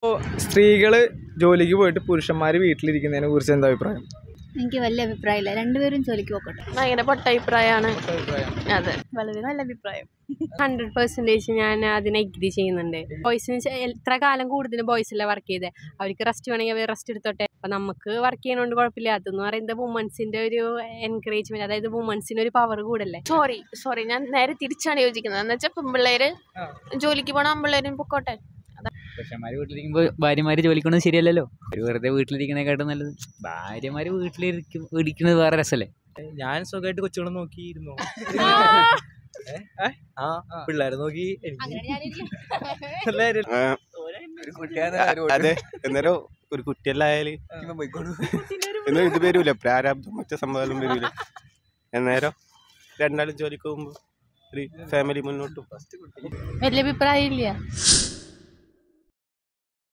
ഇപ്പോൾ സ്ത്രീകൾ ജോലിക്ക് പോയിട്ട് പുരുഷന്മാർ വീട്ടിലിരിക്കുന്നതിനെ കുറിച്ച് എന്താ അഭിപ്രായം എനിക്ക് വലിയ അഭിപ്രായമില്ല രണ്ടുപേരും ജോലിക്ക് പോകട്ടെ ഭയങ്കര പൊട്ട അഭിപ്രായമാണ് അഭിപ്രായം അതെ വളരെ നല്ല അഭിപ്രായം ഹൺഡ്രഡ് പെർസെൻറ്റേജ് ഞാൻ അതിനെ എഗ്രി ചെയ്യുന്നുണ്ട് ബോയ്സിന് ചെ- എത്ര കാലം കൂടുതൽ ബോയ്സിലെ വർക്ക് ചെയ്തത് അവർക്ക് റെസ്റ്റ് വേണമെങ്കിൽ അവർ റെസ്റ്റ് എടുത്തോട്ടെ അപ്പം നമുക്ക് വർക്ക് ചെയ്യണോണ്ട് കുഴപ്പമില്ല അതെന്ന് പറയുന്നത് വുമൻസിൻ്റെ ഒരു എൻകറേജ്മെൻറ്റ് അതായത് വുമൻസിന് ഒരു പവർ കൂടല്ലേ സോറി സോറി ഞാൻ നേരെ തിരിച്ചാണ് യോജിക്കുന്നത് എന്ന് വെച്ചാൽ പെൺപിള്ളേര് ആ. ജോലിക്ക് പോണ ആൺപിള്ളേരും പൊക്കോട്ടെ പുരുഷന്മാർ വീട്ടിലിരിക്കുമ്പോൾ ഭാര്യമാർ ജോലിക്കൊന്നും ശരിയല്ലല്ലോ അവർ വെറുതെ വീട്ടിലിരിക്കണേക്കാട്ടും നല്ലത് ഭാര്യമാർ വീട്ടിലിരിക്കും ഇരിക്കുന്നത് വേറെ രസമല്ലേ ഞാൻ സുഖമായിട്ട് കൊച്ചുകളെ നോക്കിയിരുന്നു ആ പിള്ളേരെ നോക്കി എനിക്ക് എല്ലാവരും അതെ എന്നേരം ഒരു കുട്ടിയെല്ലായാല് എന്നോ ഇത് വരൂല പ്രാരാബ്ദം മറ്റു സംഭവം വരൂല എന്നേരം രണ്ടാളും ജോലിക്ക് പോകുമ്പോ ഒരു ഫാമിലി മുന്നോട്ട് പോകും വലിയ അഭിപ്രായം ഇല്ല